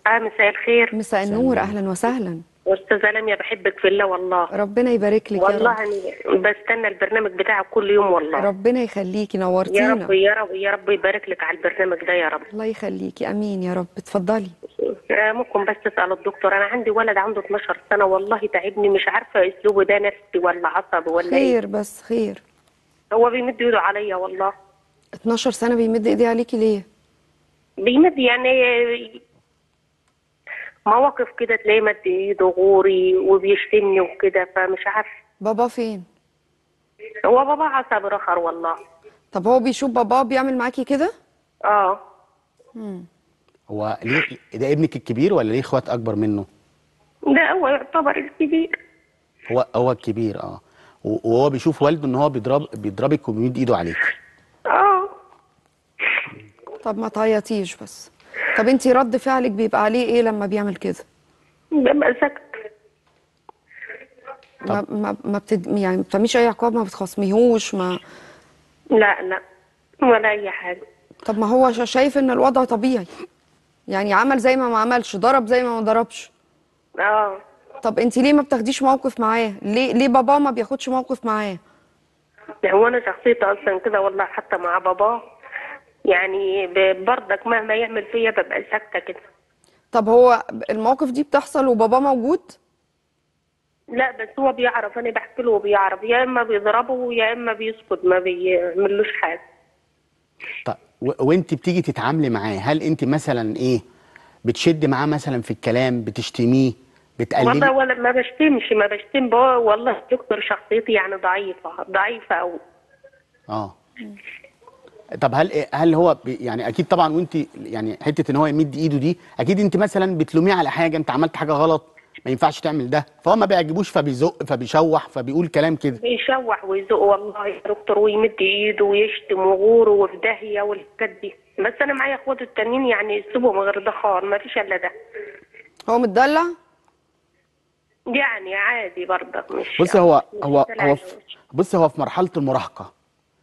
اه مساء الخير مساء النور اهلا وسهلا استاذه لميا بحبك في الله والله ربنا يبارك لك يا والله رب اني بستنى البرنامج بتاعك كل يوم والله ربنا يخليكي يا نورتينا رب يا رب يا رب يبارك لك على البرنامج ده يا رب الله يخليكي امين يا رب اتفضلي آه ممكن بس اسال الدكتور انا عندي ولد عنده 12 سنه والله تعبني مش عارفه اسلوبه ده نفسي ولا عصبي ولا ايه خير بس خير هو بيمد ايده عليا والله 12 سنه بيمد ايديه عليكي ليه بيمد يعني مواقف كده تلاقيه مد ايده غوري وبيشتمني وكده فمش عارفه بابا فين هو بابا عصبي رخر والله طب هو بيشوف باباه بيعمل معاكي كده اه هو ليه ده ابنك الكبير ولا ليه اخوات اكبر منه ده هو يعتبر الكبير هو هو الكبير اه و- وهو بيشوف والده ان هو بيضرب بيضربك وبيمد ايده عليك اه طب ما تعيطيش بس طب انتي رد فعلك بيبقى عليه ايه لما بيعمل كده ببقى ساكت ما ما ما بتد... يعني ما بتعمليش اي عقاب ما بتخصميهوش ما لا لا ولا اي حاجه طب ما هو شا- شايف ان الوضع طبيعي يعني عمل زي ما ما عملش ضرب زي ما ما ضربش اه طب انت ليه ما بتاخديش موقف معاه ليه ليه باباه ما بياخدش موقف معاه يعني هو انا شخصيتي اصلا كده والله حتى مع باباه يعني ب- برضك مهما يعمل فيا ببقى ساكته كده طب هو المواقف دي بتحصل وباباه موجود لا بس هو بيعرف انا بحكي له وبيعرف يا اما بيضربه يا اما بيسكت ما بيعملوش حاجه طب و- وانت بتيجي تتعاملي معاه هل انت مثلا ايه بتشد معاه مثلا في الكلام بتشتميه والله بتقللي ولا ما بشتمش ما بشتم بابا والله دكتور شخصيتي يعني ضعيفه ضعيفه قوي اه طب هل هل هو بي يعني اكيد طبعا وانت يعني حته ان هو يمد ايده دي اكيد انت مثلا بتلوميه على حاجه انت عملت حاجه غلط ما ينفعش تعمل ده فهو ما بيعجبوش فبيزق فبيشوح فبيقول كلام كده بيشوح ويزق والله يا دكتور ويمد ايده ويشتم وغوره وفي داهيه والحاجات دي بس انا معايا اخواته التانيين يعني اسلوبهم غير ده خالص ما فيش الا ده هو متدلع يعني عادي برضك مش بص هو مش هو دلع هو في بص هو في مرحله المراهقه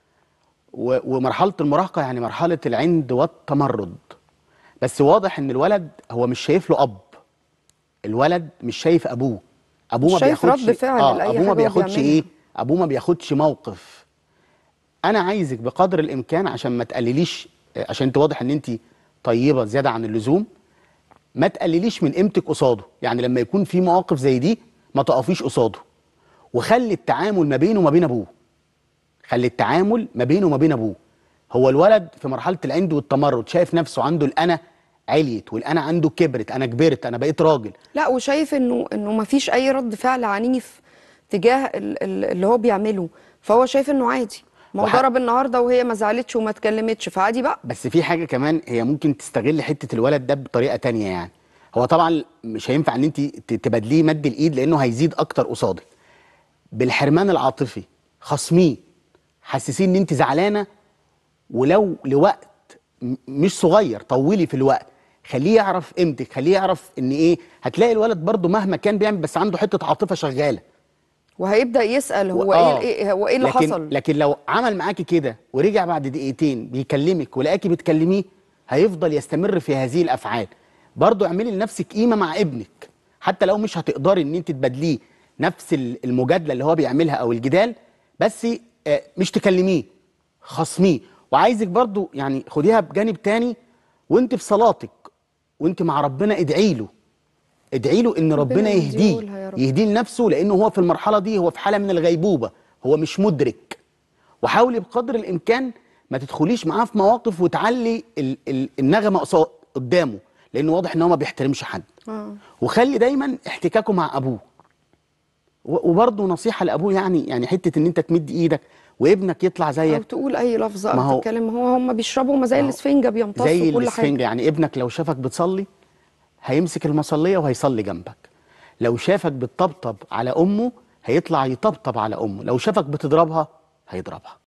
و- ومرحله المراهقه يعني مرحله العند والتمرد بس واضح ان الولد هو مش شايف له اب الولد مش شايف ابوه ابوه مش ما شايف بياخدش رد فعل اه لأي ابوه حاجة ما هو بياخدش بيعملها. ايه ابوه ما بياخدش موقف انا عايزك بقدر الامكان عشان ما تقلليش آه، عشان انت واضح ان انت طيبه زياده عن اللزوم ما تقلليش من قيمتك قصاده يعني لما يكون في مواقف زي دي ما تقفيش قصاده وخلي التعامل ما بينه وما بين ابوه خلي التعامل ما بينه وما بين ابوه هو الولد في مرحله العند والتمرد شايف نفسه عنده الانا عليت والانا عنده كبرت انا كبرت انا بقيت راجل لا وشايف انه انه ما فيش اي رد فعل عنيف تجاه ال- ال- اللي هو بيعمله فهو شايف انه عادي ما هو وح- ضرب النهارده وهي ما زعلتش وما اتكلمتش فعادي بقى بس في حاجه كمان هي ممكن تستغل حته الولد ده بطريقه تانية يعني هو طبعا مش هينفع ان انت ت- تبادليه مد الايد لانه هيزيد اكتر قصادك بالحرمان العاطفي خصميه حسسيه ان انت زعلانه ولو لوقت م- مش صغير طولي في الوقت خليه يعرف قيمتك خليه يعرف ان ايه هتلاقي الولد برضه مهما كان بيعمل بس عنده حته عاطفه شغاله وهيبدا يسال هو آه. ايه ايه هو ايه اللي لكن حصل لكن لو عمل معاكي كده ورجع بعد دقيقتين بيكلمك ولقاكي بتكلميه هيفضل يستمر في هذه الافعال برضو اعملي لنفسك قيمه مع ابنك حتى لو مش هتقدري ان انت تبادليه نفس ال- المجادله اللي هو بيعملها او الجدال بس آه، مش تكلميه خصميه وعايزك برضو يعني خديها بجانب تاني وانت في صلاتك وانت مع ربنا ادعي له ادعي له ان ربنا ربنا يهديه يهديهولها يا رب. يهديه لنفسه لانه هو في المرحله دي هو في حاله من الغيبوبه هو مش مدرك وحاولي بقدر الامكان ما تدخليش معاه في مواقف وتعلي ال ال النغمه قصا- قدامه لانه واضح ان هو ما بيحترمش حد آه. وخلي دايما احتكاكه مع ابوه و- وبرضه نصيحه لابوه يعني يعني حته ان انت تمد ايدك وابنك يطلع او زيك تقول اي لفظ ما او هو- تتكلم هو هم بيشربوا ما زي ما هو الاسفنجه بيمتصوا زي كل الاسفنجة حاجه يعني ابنك لو شافك بتصلي هيمسك المصلية وهيصلي جنبك لو شافك بتطبطب على أمه هيطلع يطبطب على أمه لو شافك بتضربها هيضربها